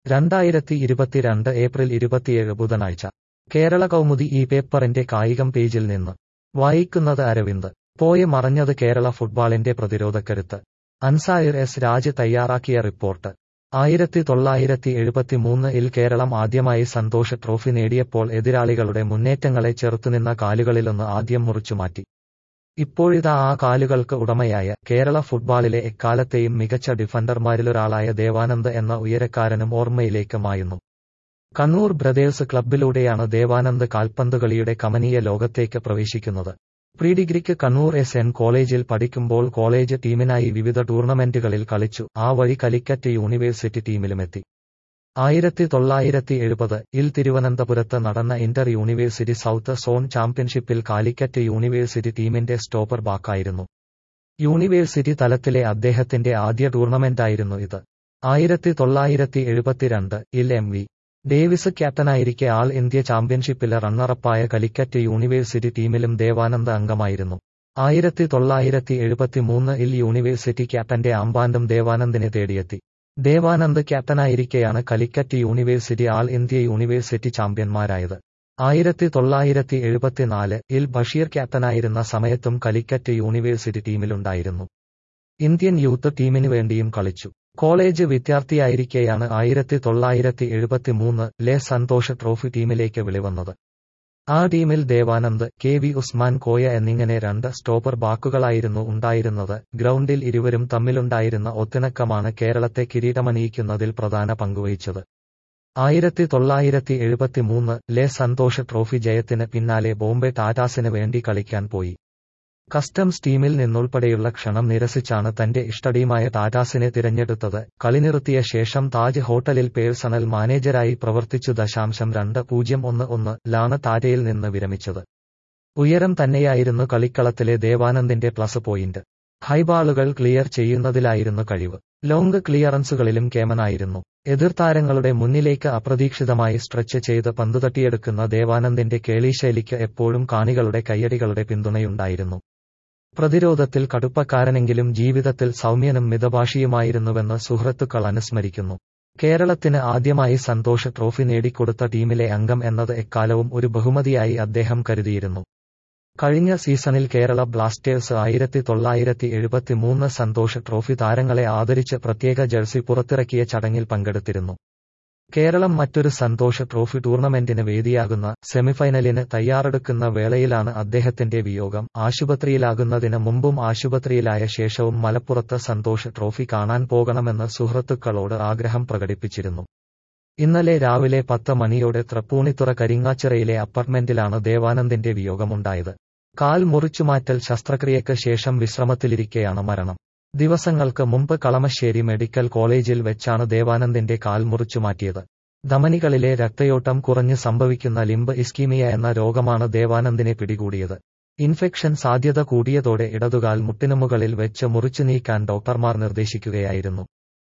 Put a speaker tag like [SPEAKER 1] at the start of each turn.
[SPEAKER 1] രണ്ടായിരത്തി ഇരുപത്തിരണ്ട് ഏപ്രിൽ ഇരുപത്തിയേഴ് ബുധനാഴ്ച കേരള കൗമുദി ഈ പേപ്പറിന്റെ കായികം പേജിൽ നിന്ന് വായിക്കുന്നത് അരവിന്ദ് പോയി മറഞ്ഞത് കേരള ഫുട്ബോളിന്റെ പ്രതിരോധക്കരുത്ത് അൻസായർ എസ് രാജ് തയ്യാറാക്കിയ റിപ്പോർട്ട് ആയിരത്തി തൊള്ളായിരത്തി എഴുപത്തിമൂന്ന് ഇൽ കേരളം ആദ്യമായി സന്തോഷ് ട്രോഫി നേടിയപ്പോൾ എതിരാളികളുടെ മുന്നേറ്റങ്ങളെ ചെറുത്തുനിന്ന കാലുകളിലൊന്ന് ആദ്യം മുറിച്ചുമാറ്റി ഇപ്പോഴിതാ ആ കാലുകൾക്ക് ഉടമയായ കേരള ഫുട്ബോളിലെ എക്കാലത്തെയും മികച്ച ഡിഫൻഡർമാരിലൊരാളായ ദേവാനന്ദ് എന്ന ഉയരക്കാരനും ഓർമ്മയിലേക്ക് മായുന്നു കണ്ണൂർ ബ്രദേഴ്സ് ക്ലബ്ബിലൂടെയാണ് ദേവാനന്ദ് കാൽപന്തുകളിയുടെ കമനീയ ലോകത്തേക്ക് പ്രവേശിക്കുന്നത് പ്രീ ഡിഗ്രിക്ക് കണ്ണൂർ എസ് എൻ കോളേജിൽ പഠിക്കുമ്പോൾ കോളേജ് ടീമിനായി വിവിധ ടൂർണമെന്റുകളിൽ കളിച്ചു ആ വഴി കലിക്കറ്റ് യൂണിവേഴ്സിറ്റി ടീമിലുമെത്തി ആയിരത്തി തൊള്ളായിരത്തി എഴുപത് ഇൽ തിരുവനന്തപുരത്ത് നടന്ന ഇന്റർ യൂണിവേഴ്സിറ്റി സൗത്ത് സോൺ ചാമ്പ്യൻഷിപ്പിൽ കാലിക്കറ്റ് യൂണിവേഴ്സിറ്റി ടീമിന്റെ സ്റ്റോപ്പർ ബാക്കായിരുന്നു യൂണിവേഴ്സിറ്റി തലത്തിലെ അദ്ദേഹത്തിന്റെ ആദ്യ ടൂർണമെന്റായിരുന്നു ഇത് ആയിരത്തി തൊള്ളായിരത്തി എഴുപത്തിരണ്ട് ഇൽ എം വി ഡേവിസ് ക്യാപ്റ്റനായിരിക്കെ ആൾ ഇന്ത്യ ചാമ്പ്യൻഷിപ്പിലെ റണ്ണറപ്പായ കലിക്കറ്റ് യൂണിവേഴ്സിറ്റി ടീമിലും ദേവാനന്ദ് അംഗമായിരുന്നു ആയിരത്തി തൊള്ളായിരത്തി എഴുപത്തിമൂന്ന് ഇൽ യൂണിവേഴ്സിറ്റി ക്യാപ്റ്റന്റെ ആമ്പാൻഡും ദേവാനന്ദിനെ തേടിയെത്തി ദേവാനന്ദ് ക്യാപ്റ്റനായിരിക്കെയാണ് Calicut university all India university ചാമ്പ്യന്മാരായത് ആയിരത്തി തൊള്ളായിരത്തി എഴുപത്തിനാല് ഇൽ ബഷീർ ക്യാപ്റ്റനായിരുന്ന സമയത്തും കലിക്കറ്റ് യൂണിവേഴ്സിറ്റി ടീമിലുണ്ടായിരുന്നു ഇന്ത്യൻ യൂത്ത് ടീമിനു വേണ്ടിയും കളിച്ചു കോളേജ് വിദ്യാർത്ഥിയായിരിക്കെയാണ് ആയിരത്തി തൊള്ളായിരത്തി എഴുപത്തിമൂന്ന് ലെ സന്തോഷ് ട്രോഫി ടീമിലേക്ക് വിളിവന്നത് ആ ടീമിൽ ദേവാനന്ദ് കെ വി ഉസ്മാൻ കോയ എന്നിങ്ങനെ രണ്ട് സ്റ്റോപ്പർ ബാക്കുകളായിരുന്നു ഉണ്ടായിരുന്നത് ഗ്രൗണ്ടിൽ ഇരുവരും തമ്മിലുണ്ടായിരുന്ന ഒത്തിണക്കമാണ് കേരളത്തെ കിരീടമണിയിക്കുന്നതിൽ പ്രധാന പങ്കുവഹിച്ചത് ആയിരത്തി തൊള്ളായിരത്തി എഴുപത്തിമൂന്ന് ലെ സന്തോഷ് ട്രോഫി ജയത്തിന് പിന്നാലെ ബോംബെ ടാറ്റാസിന് വേണ്ടി കളിക്കാൻ പോയി കസ്റ്റംസ് ടീമിൽ നിന്നുൾപ്പെടെയുള്ള ക്ഷണം നിരസിച്ചാണ് തന്റെ ഇഷ്ടടീമായ ടാറ്റാസിനെ തിരഞ്ഞെടുത്തത് കളി നിർത്തിയ ശേഷം താജ് ഹോട്ടലിൽ പേഴ്സണൽ മാനേജരായി പ്രവർത്തിച്ചു ദശാംശം രണ്ട് പൂജ്യം ഒന്ന് ഒന്ന് ലാണ് ടാറ്റയിൽ നിന്ന് വിരമിച്ചത് ഉയരം തന്നെയായിരുന്നു കളിക്കളത്തിലെ ദേവാനന്ദിന്റെ പ്ലസ് പോയിന്റ് ഹൈബാളുകൾ ക്ലിയർ ചെയ്യുന്നതിലായിരുന്നു കഴിവ് ലോങ് ക്ലിയറൻസുകളിലും കേമനായിരുന്നു എതിർതാരങ്ങളുടെ മുന്നിലേക്ക് അപ്രതീക്ഷിതമായി സ്ട്രെച്ച് ചെയ്ത് പന്ത് തട്ടിയെടുക്കുന്ന ദേവാനന്ദിന്റെ കേളിശൈലിക്ക് എപ്പോഴും കാണികളുടെ കയ്യടികളുടെ പിന്തുണയുണ്ടായിരുന്നു പ്രതിരോധത്തിൽ കടുപ്പക്കാരനെങ്കിലും ജീവിതത്തിൽ സൗമ്യനും മിതഭാഷിയുമായിരുന്നുവെന്ന് സുഹൃത്തുക്കൾ അനുസ്മരിക്കുന്നു കേരളത്തിന് ആദ്യമായി സന്തോഷ് ട്രോഫി നേടിക്കൊടുത്ത ടീമിലെ അംഗം എന്നത് എക്കാലവും ഒരു ബഹുമതിയായി അദ്ദേഹം കരുതിയിരുന്നു കഴിഞ്ഞ സീസണിൽ കേരള ബ്ലാസ്റ്റേഴ്സ് ആയിരത്തി തൊള്ളായിരത്തി എഴുപത്തിമൂന്ന് സന്തോഷ് ട്രോഫി താരങ്ങളെ ആദരിച്ച് പ്രത്യേക ജേഴ്സി പുറത്തിറക്കിയ ചടങ്ങിൽ പങ്കെടുത്തിരുന്നു കേരളം മറ്റൊരു സന്തോഷ് ട്രോഫി ടൂർണമെന്റിന് വേദിയാകുന്ന സെമിഫൈനലിന് തയ്യാറെടുക്കുന്ന വേളയിലാണ് അദ്ദേഹത്തിന്റെ വിയോഗം ആശുപത്രിയിലാകുന്നതിന് മുമ്പും ആശുപത്രിയിലായ ശേഷവും മലപ്പുറത്ത് സന്തോഷ് ട്രോഫി കാണാൻ പോകണമെന്ന് സുഹൃത്തുക്കളോട് ആഗ്രഹം പ്രകടിപ്പിച്ചിരുന്നു ഇന്നലെ രാവിലെ പത്ത് മണിയോടെ തൃപ്പൂണിത്തുറ കരിങ്ങാച്ചിറയിലെ അപ്പാർട്ട്മെന്റിലാണ് ദേവാനന്ദിന്റെ വിയോഗമുണ്ടായത് കാൽ മുറിച്ചുമാറ്റൽ ശസ്ത്രക്രിയയ്ക്ക് ശേഷം വിശ്രമത്തിലിരിക്കെയാണ് മരണം ദിവസങ്ങൾക്ക് മുമ്പ് കളമശ്ശേരി മെഡിക്കൽ കോളേജിൽ വെച്ചാണ് ദേവാനന്ദിന്റെ കാൽ മുറിച്ചുമാറ്റിയത് ധമനികളിലെ രക്തയോട്ടം കുറഞ്ഞ് സംഭവിക്കുന്ന ലിംബ് ഇസ്കീമിയ എന്ന രോഗമാണ് ദേവാനന്ദിനെ പിടികൂടിയത് ഇൻഫെക്ഷൻ സാധ്യത കൂടിയതോടെ ഇടതുകാൽ മുട്ടിനുമുകളിൽ വെച്ച് മുറിച്ചു നീക്കാൻ ഡോക്ടർമാർ നിർദ്ദേശിക്കുകയായിരുന്നു